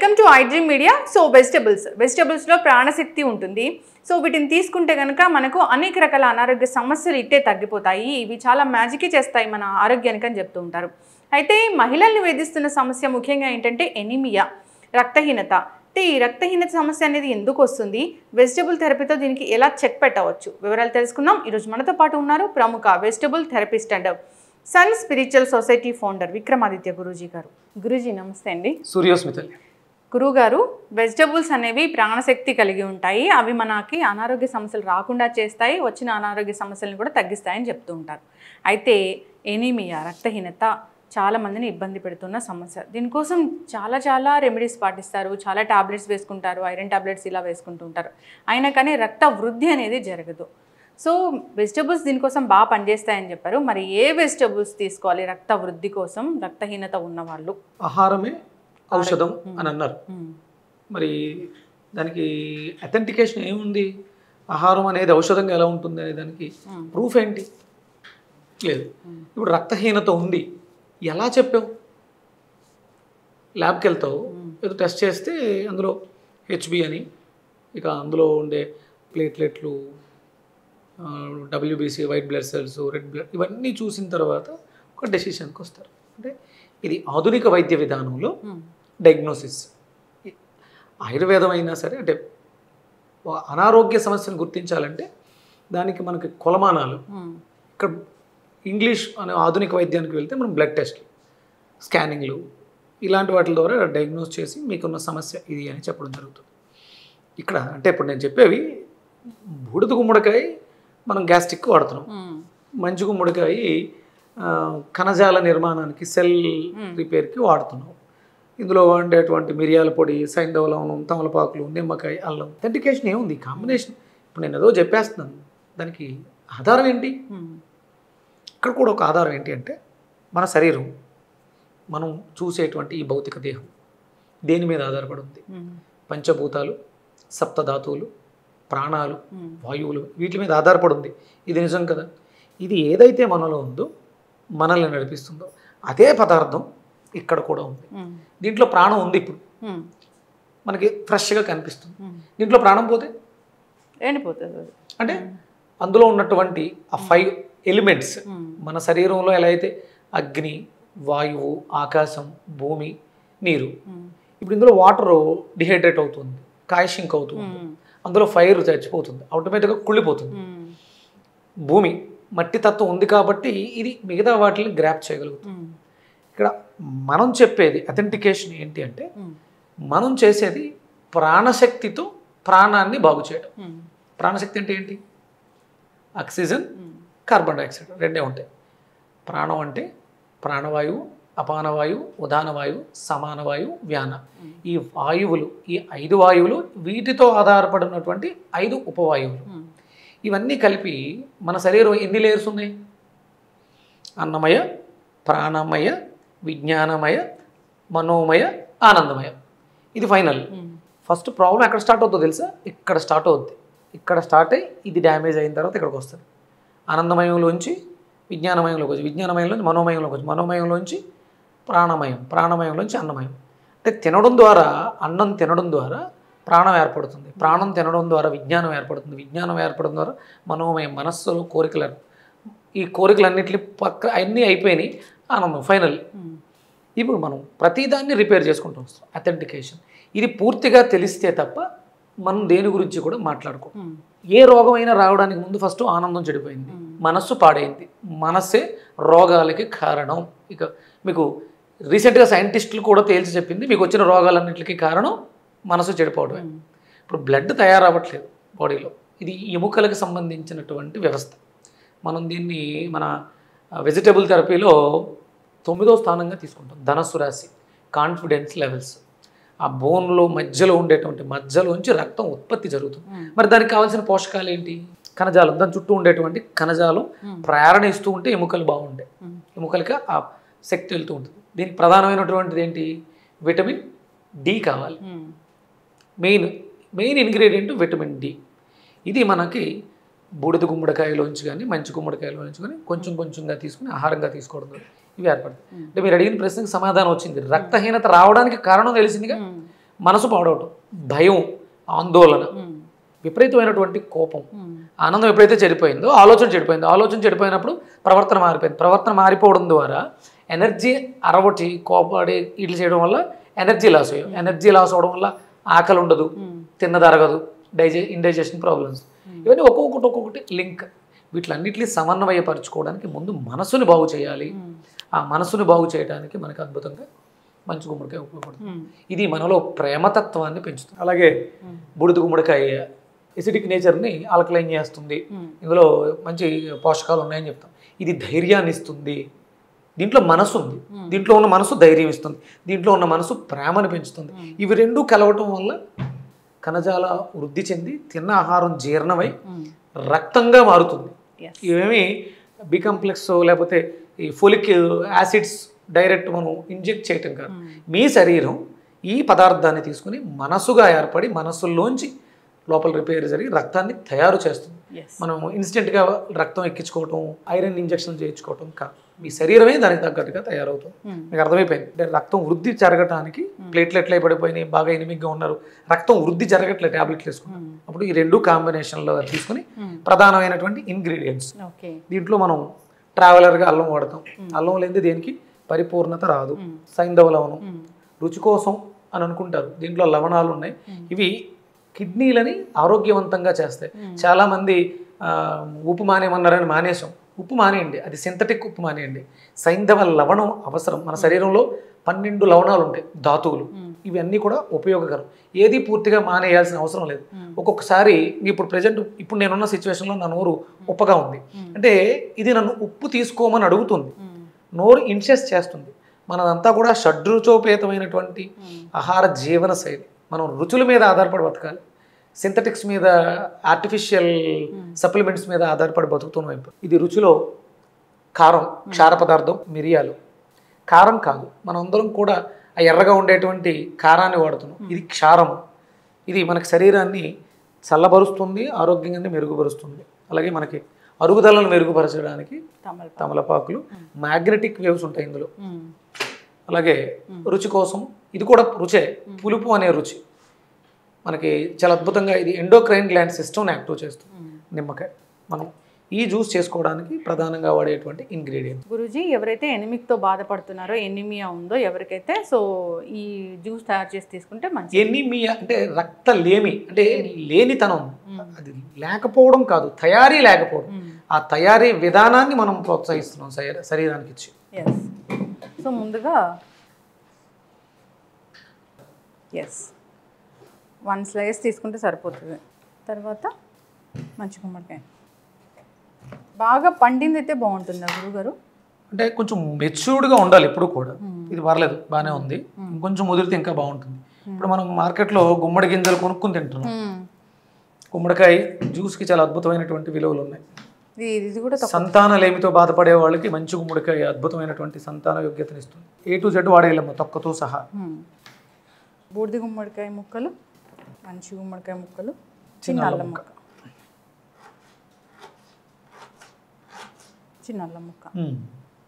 Welcome to iDream Media so vegetables వెజిటబుల్స్లో ప్రాణశక్తి ఉంటుంది సో వీటిని తీసుకుంటే కనుక మనకు అనేక రకాల అనారోగ్య సమస్యలు ఇట్టే తగ్గిపోతాయి ఇవి చాలా మ్యాజిక్ చేస్తాయి మన ఆరోగ్యానికి అని చెప్తూ ఉంటారు అయితే మహిళల్ని వేధిస్తున్న సమస్య ముఖ్యంగా ఏంటంటే ఎనిమియా రక్తహీనత అంటే ఈ రక్తహీనత సమస్య అనేది ఎందుకు వస్తుంది వెజిటబుల్ థెరపీతో దీనికి ఎలా చెక్ పెట్టవచ్చు వివరాలు తెలుసుకుందాం ఈరోజు మనతో పాటు ఉన్నారు ప్రముఖ vegetable therapist and sun spiritual society founder Vikramaditya Guruji గారు గురూజీ నమస్తే అండి సూర్యోస్మితల్లి గురువుగారు వెజిటబుల్స్ అనేవి ప్రాణశక్తి కలిగి ఉంటాయి అవి మనకి అనారోగ్య సమస్యలు రాకుండా చేస్తాయి వచ్చిన అనారోగ్య సమస్యలను కూడా తగ్గిస్తాయని చెప్తూ ఉంటారు అయితే ఎనీమియా రక్తహీనత చాలా మందిని ఇబ్బంది పెడుతున్న సమస్య దీనికోసం చాలా చాలా రెమెడీస్ పాటిస్తారు చాలా టాబ్లెట్స్ వేసుకుంటారు ఐరన్ టాబ్లెట్స్ ఇలా వేసుకుంటూ ఉంటారు అయినా కానీ రక్త వృద్ధి అనేది జరగదు సో వెజిటబుల్స్ దీనికోసం బాగా పనిచేస్తాయని చెప్పారు మరి ఏ వెజిటబుల్స్ తీసుకోవాలి రక్త వృద్ధి కోసం రక్తహీనత ఉన్నవాళ్ళు ఆహారమే ఔషధం అని అన్నారు మ్మ్. మరి దానికి అథెంటికేషన్ ఏముంది ఆహారం అనేది ఔషధంగా ఎలా ఉంటుంది అనే దానికి మ్మ్. ప్రూఫ్ ఏంటి లేదు ఇప్పుడు రక్తహీనత ఉంది ఎలా చెప్పావు ల్యాబ్కి వెళ్తావు ఏదో టెస్ట్ చేస్తే అందులో హెచ్బి అని ఇక అందులో ఉండే ప్లేట్లెట్లు WBC white blood cells red blood ఇవన్నీ చూసిన తర్వాత ఒక డెసిషన్కి వస్తారు అంటే ఇది ఆధునిక వైద్య విధానంలో మ్మ్. డయాగ్నోసిస్ ఆయుర్వేదం అయినా సరే అంటే వా- అనారోగ్య సమస్యను గుర్తించాలంటే దానికి మనకి కొలమానాలు మ్మ్. ఇక్కడ ఇంగ్లీష్ అనే ఆధునిక వైద్యానికి వెళ్తే మనం బ్లడ్ టెస్ట్లు స్కానింగ్లు ఇలాంటి వాటి ద్వారా డయాగ్నోస్ చేసి మీకున్న సమస్య ఇది అని చెప్పడం జరుగుతుంది ఇక్కడ అంటే ఇప్పుడు నేను చెప్పేవి బూడిద గుమ్మడికాయ మనం గ్యాస్ట్రిక్ వాడుతున్నాం మ్మ్. మంచి గుమ్మడికాయ ఆ, కణజాల నిర్మాణానికి సెల్ రిపేర్కి వాడుతున్నాం ఇందులో ఉండేటువంటి మిరియాల పొడి సైంధవ లవణం తమలపాకులు నిమ్మకాయ అల్లం అథెంటికేషన్ ఏముంది కాంబినేషన్ ఇప్పుడు నేను ఏదో చెప్పేస్తున్నాను దానికి ఆధారం ఏంటి మ్మ్. ఇక్కడ కూడా ఒక ఆధారం ఏంటి అంటే మన శరీరం మనం చూసేటువంటి ఈ భౌతిక దేహం దేని మీద ఆధారపడి ఉంది మ్మ్. పంచభూతాలు సప్తధాతువులు ప్రాణాలు మ్మ్. వాయువులు వీటి మీద ఆధారపడి ఉంది ఇది నిజం కదా ఇది ఏదైతే మనలో ఉందో మనల్ని నడిపిస్తుందో అదే పదార్థం ఇక్కడ కూడా ఉంది మ్మ్. దీంట్లో ప్రాణం ఉంది ఇప్పుడు మ్మ్. మనకి ఫ్రెష్గా కనిపిస్తుంది మ్మ్. దీంట్లో ప్రాణం పోతే ఎండిపోతుంది అది అంటే అందులో ఉన్నటువంటి ఆ ఫైవ్ ఎలిమెంట్స్ మ్మ్. మన శరీరంలో ఎలా అయితే అగ్ని వాయువు ఆకాశం భూమి నీరు మ్మ్. ఇప్పుడు ఇందులో వాటర్ డిహైడ్రేట్ అవుతుంది కాయషింక్ అవుతుంది మ్మ్. అందులో ఫైర్ చచ్చిపోతుంది ఆటోమేటిక్గా కుళ్ళిపోతుంది మ్మ్. భూమి మట్టి తత్వం ఉంది కాబట్టి ఇది మిగతా వాటిని గ్రాప్ చేయగలుగుతుంది మ్మ్. ఇక్కడ మనం చెప్పేది అథెంటికేషన్ ఏంటి అంటే మ్మ్. మనం చేసేది ప్రాణశక్తితో ప్రాణాన్ని బాగు చేయడం మ్మ్. ప్రాణశక్తి అంటే ఏంటి ఆక్సిజన్ మ్మ్. కార్బన్ డైఆక్సైడ్ రెండే ఉంటాయి ప్రాణం అంటే ప్రాణవాయువు అపానవాయువు ఉదానవాయువు సమానవాయువు వ్యాన ఈ వాయువులు ఈ ఐదు వాయువులు వీటితో ఆధారపడినటువంటి ఐదు ఉపవాయువులు మ్మ్. ఇవన్నీ కలిపి మన శరీరం ఎన్ని లేయర్స్ ఉన్నాయి అన్నమయ ప్రాణమయ విజ్ఞానమయ మనోమయ ఆనందమయ ఇది ఫైనల్ మ్మ్. ఫస్ట్ ప్రాబ్లం ఎక్కడ స్టార్ట్ అవుతుందో తెలుసా ఇక్కడ స్టార్ట్ అవుద్ది ఇక్కడ స్టార్ట్ అయ్యి ఇది డ్యామేజ్ అయిన తర్వాత ఇక్కడికి వస్తుంది ఆనందమయంలోంచి విజ్ఞానమయంలోకి వచ్చి విజ్ఞానమయంలోంచి మనోమయంలోకి వచ్చి మనోమయంలోంచి ప్రాణమయం ప్రాణమయంలోంచి అన్నమయం అంటే తినడం ద్వారా అన్నం తినడం ద్వారా ప్రాణం ఏర్పడుతుంది ప్రాణం తినడం ద్వారా విజ్ఞానం ఏర్పడుతుంది విజ్ఞానం ఏర్పడడం ద్వారా మనోమయం మనస్సులో కోరికలు ఏర్ప- ఈ కోరికలన్నింటినీ పక్క అన్నీ అయిపోయినాయి ఆనందం ఫైనల్ మ్మ్. ఇప్పుడు మనం ప్రతిదాన్ని రిపేర్ చేసుకుంటూ వస్తాం అథెంటికేషన్ ఇది పూర్తిగా తెలిస్తే తప్ప మనం దేని గురించి కూడా మాట్లాడుకో మ్మ్. ఏ రోగం అయినా రావడానికి ముందు ఫస్ట్ ఆనందం చెడిపోయింది మనస్సు పాడైంది మనస్సే రోగాలకి కారణం ఇక మీకు రీసెంట్గా సైంటిస్టులు కూడా తేల్చి చెప్పింది మీకు వచ్చిన రోగాలన్నింటికి కారణం మనసు చెడిపోవడమే మ్మ్. ఇప్పుడు బ్లడ్ తయారవ్వట్లేదు బాడీలో ఇది ఎముకలకు సంబంధించినటువంటి వ్యవస్థ మనం దీన్ని మన వెజిటబుల్ థెరపీలో తొమ్మిదో స్థానంగా తీసుకుంటాం ధనస్సు రాశి కాన్ఫిడెన్స్ లెవెల్స్ ఆ బోన్లో మధ్యలో ఉండేటువంటి మధ్యలోంచి రక్తం ఉత్పత్తి జరుగుతుంది మ్మ్. మరి దానికి కావాల్సిన పోషకాలు ఏంటి కణజాలం దాని చుట్టూ ఉండేటువంటి కణజాలం మ్మ్. ప్రేరణ ఇస్తూ ఉంటే ఎముకలు బాగుంటాయి మ్మ్. ఎముకలకి ఆ శక్తి వెళ్తూ ఉంటుంది దీనికి ప్రధానమైనటువంటిది ఏంటి విటమిన్ డి కావాలి మ్మ్. Main main ingredient vitamin D ఇది మనకి బూడిద గుమ్మడికాయలోంచి కానీ మంచి గుమ్మడికాయలోంచి కానీ కొంచెం కొంచెంగా తీసుకుని ఆహారంగా తీసుకోవడం ద్వారా ఇవి ఏర్పడతాయి అంటే మీరు అడిగిన ప్రశ్నకి సమాధానం వచ్చింది రక్తహీనత రావడానికి కారణం తెలిసిందిగా మ్మ్. మనసు పాడవటం భయం ఆందోళన ఉమ్, విపరీతమైనటువంటి కోపం ఉమ్, ఆనందం ఎప్పుడైతే చెడిపోయిందో ఆలోచన చెడిపోయిందో ఆలోచన చెడిపోయినప్పుడు ప్రవర్తన మారిపోయింది ప్రవర్తన మారిపోవడం ద్వారా ఎనర్జీ అరవటి కోపడి ఇట్లా చేయడం వల్ల ఎనర్జీ లాస్ అయ్యాం ఎనర్జీ లాస్ అవడం వల్ల ఆకలి ఉండదు ఉమ్, తిన్నది అరగదు డైజే ఇండైజెషన్ ప్రాబ్లమ్స్ ఇవన్నీ ఒక్కొక్కటి ఒక్కొక్కటి లింక్ వీటిలన్నిటిని సమన్వయపరచుకోవడానికి ముందు మనసుని బాగు చేయాలి ఉమ్, ఆ మనసుని బాగు చేయడానికి మనకు అద్భుతంగా మంచి గుమ్మడికాయ ఉపయోగపడుతుంది ఉమ్, ఇది మనలో ప్రేమతత్వాన్ని పెంచుతుంది అలాగే ఉమ్, బూడిద గుమ్మడికాయ ఎసిడిక్ నేచర్ని ఆల్కలైన్ చేస్తుంది ఉమ్, ఇందులో మంచి పోషకాలు ఉన్నాయని చెప్తాం ఇది ధైర్యాన్ని ఇస్తుంది దీంట్లో మనసు ఉంది దీంట్లో ఉన్న మనసు ధైర్యం ఇస్తుంది దీంట్లో ఉన్న మనసు ప్రేమను పెంచుతుంది ఇవి రెండు కలవటం వల్ల కణజాల వృద్ధి చెంది తిన్న ఆహారం జీర్ణమై ఉమ్, రక్తంగా మారుతుంది yes. ఇవేమి బి కాంప్లెక్స్ లేకపోతే ఈ ఫోలిక్ యాసిడ్స్ డైరెక్ట్ మనం ఇంజెక్ట్ చేయటం కాదు ఉమ్, మీ శరీరం ఈ పదార్థాన్ని తీసుకుని మనసుగా ఏర్పడి మనసులోంచి లోపల రిపేర్ జరిగి రక్తాన్ని తయారు చేస్తుంది yes. మనం ఇన్స్టెంట్గా రక్తం ఎక్కించుకోవటం ఐరన్ ఇంజెక్షన్ చేయించుకోవటం కాదు మీ శరీరమే దానికి తగ్గట్టుగా తయారవుతుంది ఉమ్, మీకు అర్థమైపోయింది అంటే రక్తం వృద్ధి జరగటానికి ప్లేట్లెట్లు పడిపోయినాయి బాగా ఎనిమిగ్గా ఉన్నారు రక్తం వృద్ధి జరగట్లేదు ట్యాబ్లెట్లు వేసుకున్నాం ఉమ్, అప్పుడు ఈ రెండు కాంబినేషన్లో తీసుకుని ఉమ్, ప్రధానమైనటువంటి ఇంగ్రీడియంట్స్ ఓకే దీంట్లో మనం ట్రావెలర్గా అల్లం వాడతాం అల్లం లేనిది దేనికి పరిపూర్ణత రాదు ఉమ్, సైంధవ లవణం ఉమ్, రుచి కోసం అని అనుకుంటారు దీంట్లో లవణాలు ఉన్నాయి ఇవి కిడ్నీలని ఆరోగ్యవంతంగా చేస్తాయి చాలామంది ఆ, ఉప్పు మానేయమన్నారని మానేసాం ఉప్పు మానేయండి అది సింథటిక్ ఉప్పు మానేయండి సైంధవ లవణం అవసరం మన శరీరంలో పన్నెండు లవణాలు ఉంటాయి ధాతువులు ఉమ్, ఇవన్నీ కూడా ఉపయోగకరం ఏది పూర్తిగా మానేయాల్సిన అవసరం లేదు ఉమ్, ఒక్కొక్కసారి ఇప్పుడు ప్రజెంట్ ఇప్పుడు నేనున్న సిచ్యువేషన్లో నా నోరు ఉప్పగా ఉంది ఉమ్, అంటే ఇది నన్ను ఉప్పు తీసుకోమని అడుగుతుంది ఉమ్, నోరు ఇన్సెస్ చేస్తుంది మనదంతా కూడా షడ్రుచోపేతమైనటువంటి ఉమ్, ఆహార జీవన శైలి మనం రుచుల మీద ఆధారపడి బతకాలి సింథటిక్స్ మీద ఆర్టిఫిషియల్ సప్లిమెంట్స్ మీద ఆధారపడి బతుకుతున్నాం ఇప్పుడు ఇది రుచిలో కారం క్షార పదార్థం మిరియాలు కారం కాదు మనందరం కూడా ఆ ఎర్రగా ఉండేటువంటి కారాన్ని వాడుతున్నాం ఇది క్షారం ఇది మనకి శరీరాన్ని చల్లబరుస్తుంది ఆరోగ్యంగా మెరుగుపరుస్తుంది అలాగే మనకి అరుగుదలను మెరుగుపరచడానికి తమలపాకు తమలపాకులు మ్యాగ్నెటిక్ వేవ్స్ ఉంటాయి ఇందులో ఉమ్, అలాగే రుచి కోసం ఇది కూడా రుచే పులుపు అనే రుచి మనకి చాలా అద్భుతంగా ఇది ఎండోక్రైన్ గ్లాండ్ సిస్టమ్ని యాక్టివ్ చేస్తుంది ఉమ్. నిమ్మకాయ మనం ఈ జ్యూస్ చేసుకోవడానికి ప్రధానంగా వాడేటువంటి ఇంగ్రీడియంట్ గురూజీ ఎవరైతే ఎనిమిక్తో బాధపడుతున్నారో ఎనిమియా ఉందో ఎవరికైతే సో ఈ జ్యూస్ తయారు చేసి తీసుకుంటే మంచి ఎనీమియా అంటే రక్త లేమి అంటే లేనితనం అది లేకపోవడం కాదు తయారీ లేకపోవడం ఆ తయారీ విధానాన్ని మనం ప్రోత్సహిస్తున్నాం శరీర- శరీరానికి ఇచ్చి ఎస్ సో ముందుగా ఎస్ వన్ స్లైస్ తీసుకుంటే సరిపోతుంది తర్వాత మంచి గుమ్మడికాయ బాగా పండింది అయితే బాగుంటుందా గురుగారు అంటే కొంచెం మెచ్యూర్డ్గా ఉండాలి ఎప్పుడు కూడా ఇది పర్లేదు బాగానే ఉంది ఇంకొంచెం ముదిరితే ఇంకా బాగుంటుంది ఇప్పుడు మనం మార్కెట్లో గుమ్మడి గింజలు కొనుక్కుని తింటున్నాం గుమ్మడికాయ జ్యూస్కి చాలా అద్భుతమైనటువంటి విలువలు ఉన్నాయి ఇది ఇది కూడా తక్కువ సంతానలేమితో బాధపడే వాళ్ళకి మంచి గుమ్మడికాయ అద్భుతమైనటువంటి సంతాన యోగ్యతని ఇస్తుంది ఏ టు జెడ్ వాడేయలేము తొక్కతో సహా మ్మ్. బూడిద గుమ్మడికాయ ముక్కలు మంచి గుమ్మడికాయ ముక్కలు చిన్న అల్లం ముక్క చిన్న అల్లం ముక్క ఉమ్.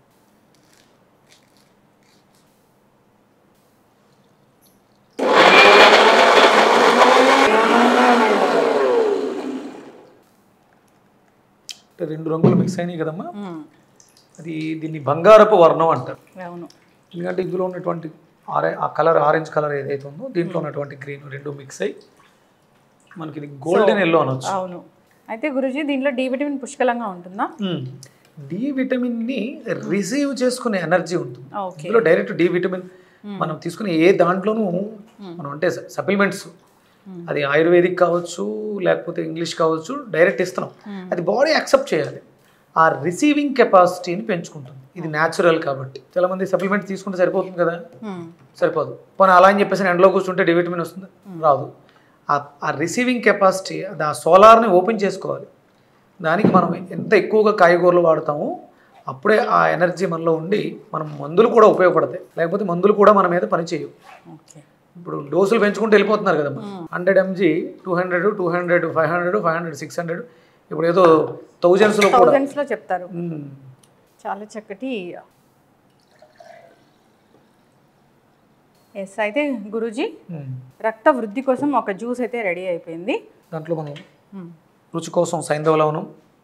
అంటే రెండు రంగులు మిక్స్ అయినాయి కదమ్మా మ్మ్. అది దీన్ని బంగారపు వర్ణం అంటారు అవును ఎందుకంటే ఇందులో ఉన్నటువంటి ఆరె ఆ కలర్ ఆరెంజ్ కలర్ ఏదైతే ఉందో దీంట్లో ఉన్నటువంటి గ్రీన్ రెండు మిక్స్ అయ్యి మనకి ఇది గోల్డెన్ ఎల్లో అనొచ్చు అవును అయితే గురుజీ దీంట్లో డి విటమిన్ పుష్కలంగా ఉంటుందా డి విటమిన్ని రిసీవ్ చేసుకునే ఎనర్జీ ఉంటుంది ఓకే ఇందులో డైరెక్ట్ డి విటమిన్ మనం తీసుకునే ఏ దాంట్లోనూ మనం అంటే సప్లిమెంట్స్ అది ఆయుర్వేదిక్ కావచ్చు లేకపోతే ఇంగ్లీష్ కావచ్చు డైరెక్ట్ ఇస్తున్నాం అది బాడీ యాక్సెప్ట్ చేయాలి ఆ రిసీవింగ్ కెపాసిటీని పెంచుకుంటుంది ఇది న్యాచురల్ కాబట్టి చాలా మంది సప్లిమెంట్ తీసుకుంటే సరిపోతుంది కదా మ్మ్. సరిపోదు పోనీ అలా అని చెప్పేసి ఎండలో కూర్చుంటే డి విటమిన్ వస్తుంది రాదు ఆ- ఆ రిసీవింగ్ కెపాసిటీ అది ఆ సోలార్ని ఓపెన్ చేసుకోవాలి దానికి మనం ఎంత ఎక్కువగా కాయగూరలు వాడతామో అప్పుడే ఆ ఎనర్జీ మనలో ఉండి మనం మందులు కూడా ఉపయోగపడతాయి లేకపోతే మందులు కూడా మన మీద పనిచేయవు ఓకే ఇప్పుడు డోసులు పెంచుకుంటూ వెళ్ళిపోతున్నారు కదమ్మా hundred mg two hundred two hundred five hundred five hundred six hundred ఇప్పుడు ఏదో థౌజండ్స్లో కూడా థౌజండ్స్లో చెప్తారు మ్మ్. చాలా చక్కటి ఎస్ అయితే గురూజీ మ్మ్. రక్త వృద్ధి కోసం ఒక జ్యూస్ అయితే రెడీ అయిపోయింది దాంట్లో మనం మ్మ్. రుచి కోసం సైంధవ లవణం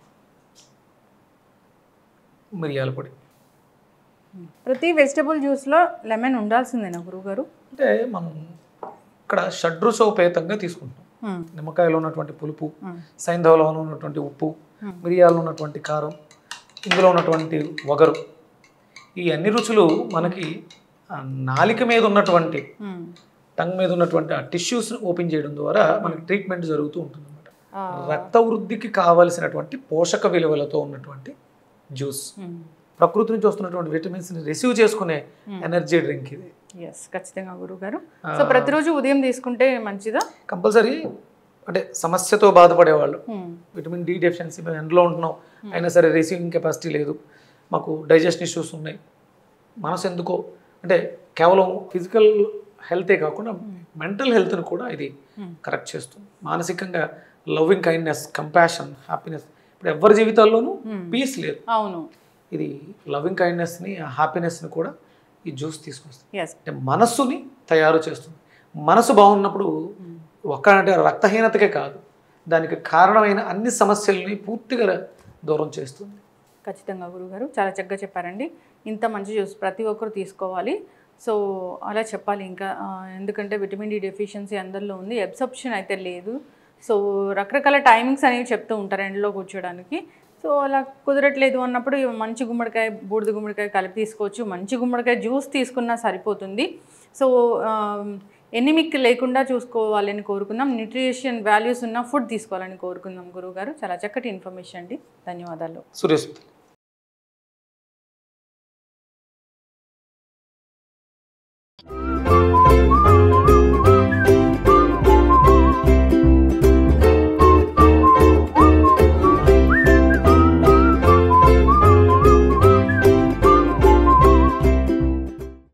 మిరియాల పొడి ప్రతి వెజిటబుల్ జ్యూస్లో లెమన్ ఉండాల్సిందేనా గురువుగారు అంటే మనం ఇక్కడ షడ్రుసోపేతంగా తీసుకుంటాం మ్మ్. నిమ్మకాయలో ఉన్నటువంటి పులుపు మ్మ్. సైంధవ లవణంలో ఉన్నటువంటి ఉప్పు మిరియాల్లో ఉన్నటువంటి కారం ఇందులో ఉన్నటువంటి వగరు ఈ అన్ని రుచులు మనకి ఆ నాలిక మీద ఉన్నటువంటి మ్మ్. టంగ్ మీద ఉన్నటువంటి ఆ టిష్యూస్ ఓపెన్ చేయడం ద్వారా మనకి ట్రీట్మెంట్ జరుగుతూ ఉంటుంది అనమాట ఆ, రక్త వృద్ధికి కావలసినటువంటి పోషక విలువలతో ఉన్నటువంటి జ్యూస్ మ్మ్. ప్రకృతి నుంచి వస్తున్నటువంటి విటమిన్స్ని రిసీవ్ చేసుకునే ఎనర్జీ డ్రింక్ ఇది ఎస్ ఖచ్చితంగా గురువుగారు సో ప్రతిరోజు ఉదయం తీసుకుంటే మంచిదా కంపల్సరీ అంటే సమస్యతో బాధపడేవాళ్ళు మ్మ్. విటమిన్ డి డెఫిషియన్సీ మేము ఎండలో ఉంటున్నాం అయినా సరే రిసీవింగ్ కెపాసిటీ లేదు మాకు డైజెషన్ ఇష్యూస్ ఉన్నాయి మనసు ఎందుకో అంటే కేవలం ఫిజికల్ హెల్తే కాకుండా మెంటల్ హెల్త్ని కూడా ఇది కరెక్ట్ చేస్తుంది మానసికంగా లవింగ్ కైండ్నెస్ కంపాషన్ హ్యాపీనెస్ ఇప్పుడు ఎవరి జీవితాల్లోనూ పీస్ లేదు అవును ఇది లవింగ్ కైండ్నెస్ని హ్యాపీనెస్ని కూడా ఈ జ్యూస్ తీసుకొస్తుంది ఎస్ అంటే మనస్సుని తయారు చేస్తుంది మనసు బాగున్నప్పుడు ఒక్క అంటే రక్తహీనతకే కాదు దానికి కారణమైన అన్ని సమస్యల్ని పూర్తిగా దూరం చేస్తుంది ఖచ్చితంగా గురుగారు చాలా చక్కగా చెప్పారండి ఇంత మంచి జ్యూస్ ప్రతి ఒక్కరు తీసుకోవాలి సో అలా చెప్పాలి ఇంకా ఆ, ఎందుకంటే విటమిన్ డి డెఫిషియన్సీ అందరిలో ఉంది ఎబ్సప్షన్ అయితే లేదు సో రకరకాల టైమింగ్స్ అనేవి చెప్తూ ఉంటారు ఎండలో కూర్చోడానికి సో అలా కుదరట్లేదు అన్నప్పుడు ఇవి మంచి గుమ్మడికాయ బూడిద గుమ్మడికాయ కలిపి తీసుకోవచ్చు మంచి గుమ్మడికాయ జ్యూస్ తీసుకున్నా సరిపోతుంది సో ఎనిమిక్ లేకుండా చూసుకోవాలని కోరుకుందాం న్యూట్రిషన్ వాల్యూస్ ఉన్న ఫుడ్ తీసుకోవాలని కోరుకుందాం గురువుగారు చాలా చక్కటి ఇన్ఫర్మేషన్ అండి ధన్యవాదాలు సురేష్